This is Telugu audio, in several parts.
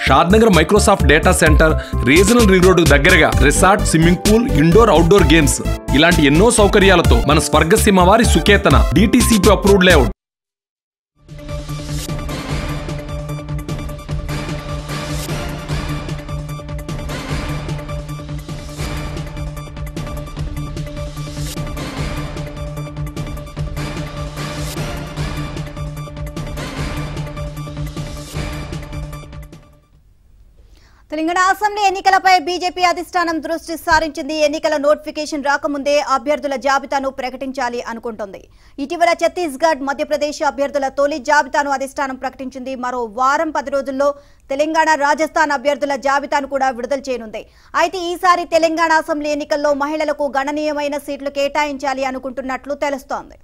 Shadnagar Microsoft data centre regional ring road దగ్గరగా resort swimming pool indoor outdoor games ఇలాంటి ఎన్నో సౌకర్యాలతో మన స్వర్గసీమ వారి Suketana DTCP approved layout Telangana assembly ఎన్నికలపై బీజేపీ అధిష్టానం దృష్టి సారించింది ఎన్నికల నోటిఫికేషన్ రాకముందే అభ్యర్థుల జాబితాను ప్రకటించాలి అనుకుంటోంది ఇటీవల ఛత్తీస్గఢ్ మధ్యప్రదేశ్ అభ్యర్థుల తొలి జాబితాను అధిష్టానం ప్రకటించింది మరో వారం పది రోజుల్లో తెలంగాణ రాజస్థాన్ అభ్యర్థుల జాబితాను కూడా విడుదల చేయనుంది అయితే ఈసారి తెలంగాణ అసెంబ్లీ ఎన్నికల్లో మహిళలకు గణనీయమైన సీట్లు కేటాయించాలి అనుకుంటున్నట్లు తెలుస్తోంది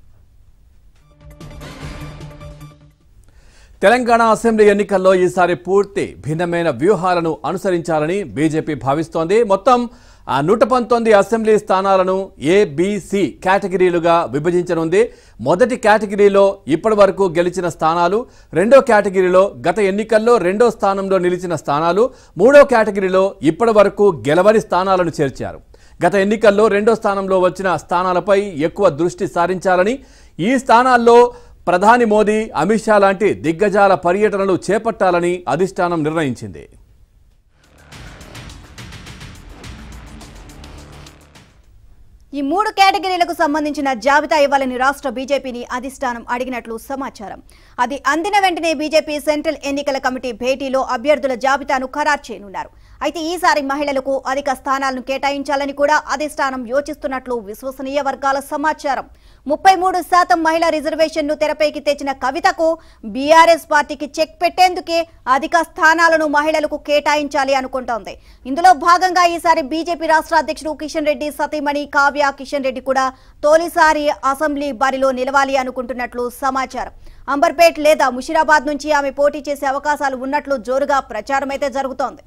తెలంగాణ అసెంబ్లీ ఎన్నికల్లో ఈసారి పూర్తి భిన్నమైన వ్యూహాలను అనుసరించాలని బీజేపీ భావిస్తోంది మొత్తం ఆ నూట పంతొమ్మిది అసెంబ్లీ స్థానాలను ఏబిసి కేటగిరీలుగా విభజించనుంది మొదటి కేటగిరీలో ఇప్పటి వరకు గెలిచిన స్థానాలు రెండో కేటగిరీలో గత ఎన్నికల్లో రెండో స్థానంలో నిలిచిన స్థానాలు మూడో కేటగిరీలో ఇప్పటి వరకు గెలవని స్థానాలను చేర్చారు గత ఎన్నికల్లో రెండో స్థానంలో వచ్చిన స్థానాలపై ఎక్కువ దృష్టి సారించాలని ఈ స్థానాల్లో ప్రధాని మోదీ అమిత్ షా లాంటి దిగ్గజాల పర్యటనలు చేపట్టాలని అధిష్టానం నిర్ణయించింది ఈ మూడు కేటగిరీలకు సంబంధించిన జాబితా ఇవ్వాలని రాష్ట్ర బీజేపీని అధిష్టానం అడిగినట్లు సమాచారం అది అందిన వెంటనే బీజేపీ సెంట్రల్ ఎన్నికల కమిటీ భేటీలో అభ్యర్థుల జాబితాను ఖరారు చేయనున్నారు అయితే ఈసారి మహిళలకు అధిక స్థానాలను కేటాయించాలని కూడా అధిష్టానం యోచిస్తున్నట్లు విశ్వసనీయ వర్గాల సమాచారం ముప్పై మూడు శాతం మహిళా రిజర్వేషన్ను తెరపైకి తెచ్చిన కవితకు బీఆర్ఎస్ పార్టీకి చెక్ పెట్టేందుకే అధిక స్థానాలను మహిళలకు కేటాయించాలి అనుకుంటోంది ఇందులో భాగంగా ఈసారి బీజేపీ రాష్ట్ర అధ్యక్షుడు కిషన్ రెడ్డి సతీమణి కావ్య కిషన్ రెడ్డి కూడా తొలిసారి అసెంబ్లీ బరిలో నిలవాలి అనుకుంటున్నట్లు సమాచారం అంబర్పేట్ లేదా ముషిరాబాద్ నుంచి ఆమె పోటీ చేసే అవకాశాలు ఉన్నట్లు జోరుగా ప్రచారం అయితే జరుగుతోంది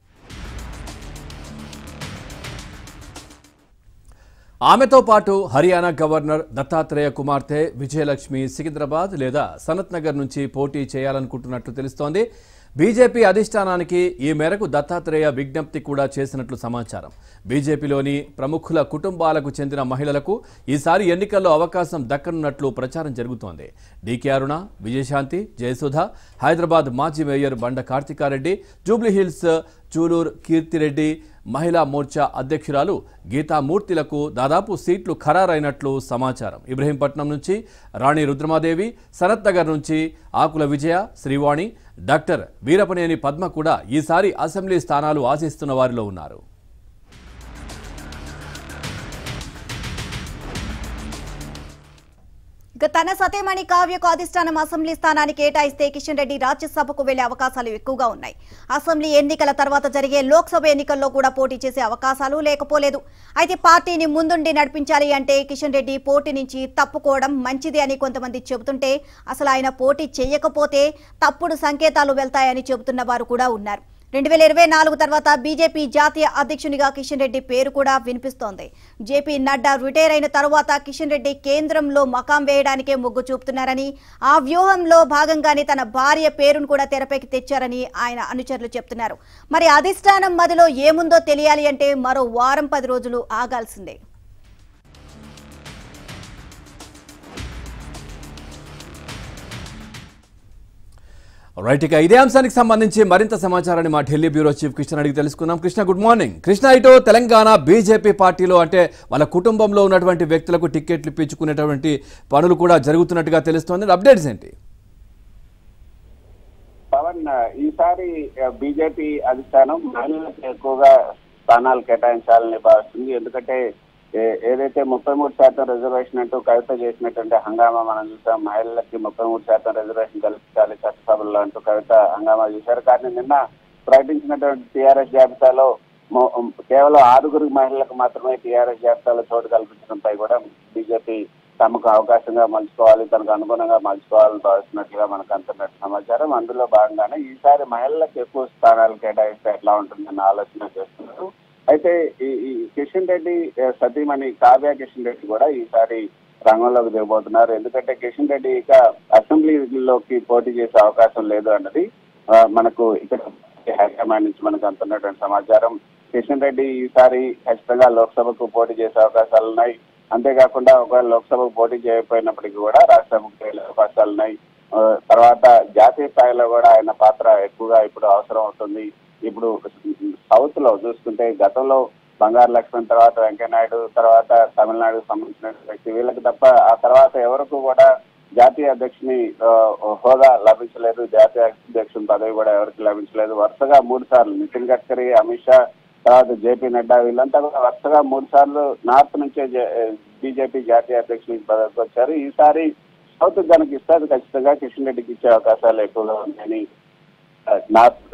ఆమెతో పాటు హర్యానా గవర్నర్ దత్తాత్రేయ కుమార్తె విజయలక్ష్మి సికింద్రాబాద్ లేదా సనత్ నగర్ నుంచి పోటీ చేయాలనుకుంటున్నట్లు తెలుస్తోంది బీజేపీ అధిష్టానానికి ఈ మేరకు దత్తాత్రేయ విజ్ఞప్తి కూడా చేసినట్లు సమాచారం బీజేపీలోని ప్రముఖుల కుటుంబాలకు చెందిన మహిళలకు ఈసారి ఎన్నికల్లో అవకాశం దక్కనున్నట్లు ప్రచారం జరుగుతోంది డీకే అరుణ విజయశాంతి జయసుధ హైదరాబాద్ మాజీ మేయర్ బండ కార్తికారెడ్డి జూబ్లీహిల్స్ చూలూరు కీర్తిరెడ్డి మహిళా మోర్చా అధ్యక్షురాలు గీతామూర్తిలకు దాదాపు సీట్లు ఖరారైనట్లు సమాచారం ఇబ్రహీంపట్నం నుంచి రాణి రుద్రమాదేవి సనత్ నగర్ నుంచి ఆకుల విజయ శ్రీవాణి డాక్టర్ వీరపనేని పద్మ కూడా ఈసారి అసెంబ్లీ స్థానాలు ఆశిస్తున్న వారిలో ఉన్నారు ఇక తన సతీమణి కావ్యకు అధిష్టానం అసెంబ్లీ స్థానాన్ని కేటాయిస్తే కిషన్ రెడ్డి రాజ్యసభకు వెళ్లే అవకాశాలు ఎక్కువగా ఉన్నాయి అసెంబ్లీ ఎన్నికల తర్వాత జరిగే లోక్సభ ఎన్నికల్లో కూడా పోటీ చేసే అవకాశాలు లేకపోలేదు అయితే పార్టీని ముందుండి నడిపించాలి అంటే కిషన్ రెడ్డి పోటీ నుంచి తప్పుకోవడం మంచిది అని కొంతమంది చెబుతుంటే అసలు ఆయన పోటీ చేయకపోతే తప్పుడు సంకేతాలు వెళ్తాయని చెబుతున్న వారు కూడా ఉన్నారు రెండు వేల ఇరవై నాలుగు తర్వాత బీజేపీ జాతీయ అధ్యక్షునిగా కిషన్ రెడ్డి పేరు కూడా వినిపిస్తోంది జేపీ నడ్డా రిటైర్ అయిన తరువాత కిషన్ రెడ్డి కేంద్రంలో మకాం వేయడానికే మొగ్గు చూపుతున్నారని ఆ వ్యూహంలో భాగంగానే తన భార్య పేరును కూడా తెరపైకి తెచ్చారని ఆయన అనుచరులు చెప్తున్నారు మరి అధిష్టానం మదిలో ఏముందో తెలియాలి అంటే మరో వారం పది రోజులు ఆగాల్సిందే రైట్ ఇక ఇదే అంశానికి సంబంధించి మరింత సమాచారాన్ని మా ఢిల్లీ బ్యూరో చీఫ్ కృష్ణ అడిగి తెలుసుకుందాం కృష్ణ గుడ్ మార్నింగ్ కృష్ణ ఇటు తెలంగాణ బీజేపీ పార్టీలో అంటే వాళ్ళ కుటుంబంలో ఉన్నటువంటి వ్యక్తులకు టిక్కెట్లు ఇప్పించుకునేటువంటి పనులు కూడా జరుగుతున్నట్టుగా తెలుస్తోంది అప్డేట్స్ ఏంటి పవన్ ఈసారి బీజేపీ అధిష్టానం మహిళలకు ఎక్కువగా స్థానాలు కేటాయించాలని భావిస్తుంది ఎందుకంటే ఏ- ఏదైతే ముప్పై మూడు శాతం రిజర్వేషన్ అంటూ కవిత చేసినటువంటి హంగామా మనం చూసాం మహిళలకి ముప్పై మూడు శాతం రిజర్వేషన్ కల్పించాలి చట్టసభల్లో అంటూ కవిత హంగామా చేశారు కానీ నిన్న ప్రకటించినటువంటి టీఆర్ఎస్ జాబితాలో మొ- కేవలం ఆరుగురు మహిళలకు మాత్రమే టీఆర్ఎస్ జాబితాలో చోటు కల్పించడంపై కూడా బీజేపీ తమకు అవకాశంగా మలుచుకోవాలి తనకు అనుగుణంగా మలుచుకోవాలని భావిస్తున్నట్లుగా మనకు అంటున్నట్టు సమాచారం అందులో భాగంగానే ఈసారి మహిళలకు ఎక్కువ స్థానాలు కేటాయిస్తే ఎట్లా ఉంటుందన్న ఆలోచన చేస్తున్నారు అయితే ఈ ఈ కిషన్ రెడ్డి ఆ, సతీమణి కావ్య కిషన్ రెడ్డి కూడా ఈసారి రంగంలోకి దిగబోతున్నారు ఎందుకంటే కిషన్ రెడ్డి ఇక అసెంబ్లీలోకి పోటీ చేసే అవకాశం లేదు అన్నది ఆ, మనకు ఇక్కడ హైకమాండ్ నుంచి మనకు అందుతున్నటువంటి సమాచారం కిషన్ రెడ్డి ఈసారి ఖచ్చితంగా లోక్సభకు పోటీ చేసే అవకాశాలు ఉన్నాయి అంతేకాకుండా ఒకవేళ లోక్సభకు పోటీ చేయకపోయినప్పటికీ కూడా రాజ్యసభకు వెళ్ళే అవకాశాలు ఉన్నాయి ఆ, తర్వాత జాతీయ స్థాయిలో కూడా ఆయన పాత్ర ఎక్కువగా ఇప్పుడు అవసరం అవుతుంది ఇప్పుడు సౌత్ లో చూసుకుంటే గతంలో బంగారు లక్ష్మణ్ తర్వాత వెంకయ్యనాయుడు తర్వాత తమిళనాడుకు సంబంధించిన వ్యక్తి వీళ్ళకి తప్ప ఆ తర్వాత ఎవరికి కూడా జాతీయ అధ్యక్షుని ఆ, హోదా లభించలేదు జాతీయ అధ్యక్షుని పదవి కూడా ఎవరికి లభించలేదు వరుసగా మూడు సార్లు నితిన్ గడ్కరీ అమిత్ షా తర్వాత జేపీ నడ్డా వీళ్ళంతా కూడా వరుసగా మూడు సార్లు నార్త్ నుంచే బీజేపీ జాతీయ అధ్యక్షునికి పదవికి వచ్చారు ఈసారి సౌత్ కనుక ఇస్తే అది ఖచ్చితంగా కిషన్ రెడ్డికి ఇచ్చే అవకాశాలు ఎక్కువగా ఉన్నాయని ఆ, నార్త్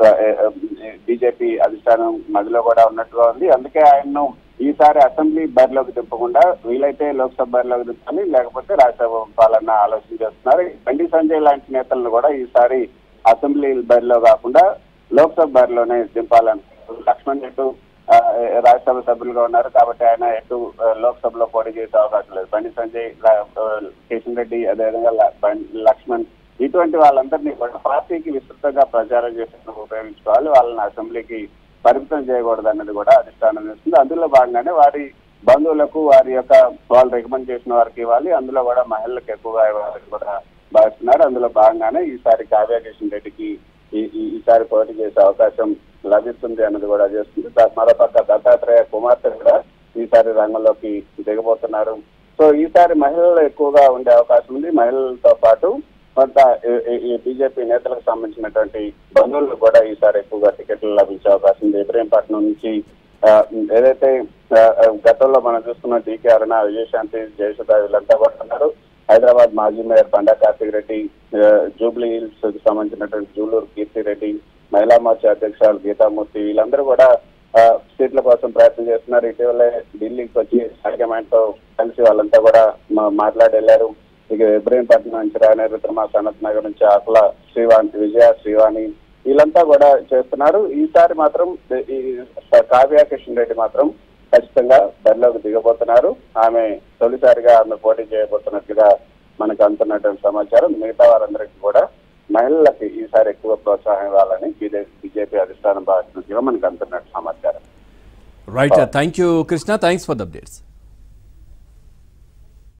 బీజేపీ అధిష్టానం మధ్యలో కూడా ఉన్నట్టుగా ఉంది అందుకే ఆయన్ను ఈసారి అసెంబ్లీ బరిలోకి దింపకుండా వీలైతే లోక్సభ బరిలోకి దింపాలి లేకపోతే రాజ్యసభ పాలన ఆలోచన చేస్తున్నారు బండి సంజయ్ లాంటి నేతలను కూడా ఈసారి అసెంబ్లీ బరిలో కాకుండా లోక్సభ బరిలోనే దింపాలని లక్ష్మణ్ ఎటు ఆ, రాజ్యసభ సభ్యులుగా ఉన్నారు కాబట్టి ఆయన ఎటు ఆ, లోక్సభలో పోటీ చేసే అవకాశం లేదు బండి సంజయ్ ల- ఆ, కిషన్ రెడ్డి అదేవిధంగా ల- బం- లక్ష్మణ్ ఇటువంటి వాళ్ళందరినీ కూడా పార్టీకి విస్తృతంగా ప్రచారం చేసేందుకు ఉపయోగించుకోవాలి వాళ్ళని అసెంబ్లీకి పరిమితం చేయకూడదు అన్నది కూడా అధిష్టానం చేస్తుంది అందులో భాగంగానే వారి బంధువులకు వారి యొక్క వాళ్ళు రికమెండ్ చేసిన వారికి ఇవ్వాలి అందులో కూడా మహిళలకు ఎక్కువగా ఇవ్వాలని కూడా భావిస్తున్నారు అందులో భాగంగానే ఈసారి కావ్య కిషన్ రెడ్డికి ఈ- ఈ- ఈసారి పోటీ చేసే అవకాశం లభిస్తుంది అన్నది కూడా చేస్తుంది దా- మరోపక్క దత్తాత్రేయ కుమార్తె కూడా ఈసారి రంగంలోకి దిగబోతున్నారు సో ఈసారి మహిళలు ఎక్కువగా ఉండే అవకాశం ఉంది మహిళలతో పాటు కొంత ఈ- ఈ- ఈ బీజేపీ నేతలకు సంబంధించినటువంటి బంధువులకు కూడా ఈసారి ఎక్కువగా టికెట్లు లభించే అవకాశం ఉంది ఇబ్రహీంపట్నం నుంచి ఆ, ఏదైతే ఆ, ఆ, గతంలో మనం చూస్తున్న డీకే అరుణ విజయశాంతి జయసుధ వీళ్ళంతా కూడా ఉన్నారు హైదరాబాద్ మాజీ మేయర్ బండా కార్తిక్ రెడ్డి ఆ, జూబ్లీ హిల్స్ కి సంబంధించినటువంటి జూలూరు కీర్తి రెడ్డి మహిళా మోర్చా అధ్యక్షురాలు గీతామూర్తి వీళ్ళందరూ కూడా ఆ, సీట్ల కోసం ప్రయత్నం చేస్తున్నారు ఇటీవలే ఢిల్లీకి వచ్చి హైకమాండ్ తో కలిసి వాళ్ళంతా కూడా మా- మాట్లాడి వెళ్ళారు ఇక ఇబ్రహీంపట్నం నుంచి రాయన రుద్రమా సనత్ నగర్ నుంచి ఆకుల శ్రీవాణి విజయ శ్రీవాణి వీళ్ళంతా కూడా చేస్తున్నారు ఈసారి మాత్రం ఈ కావ్య కిషన్ రెడ్డి మాత్రం ఖచ్చితంగా బరిలోకి దిగబోతున్నారు ఆమె తొలిసారిగా ఆమె పోటీ చేయబోతున్నట్లుగా మనకు అందుతున్నటువంటి సమాచారం మిగతా వారందరికీ కూడా మహిళలకి ఈసారి ఎక్కువ ప్రోత్సాహం ఇవ్వాలని బీజేపీ అధిష్టానం భావిస్తున్నట్టుగా మనకు అందుతున్నట్టు సమాచారం right thank you Krishna thanks for the updates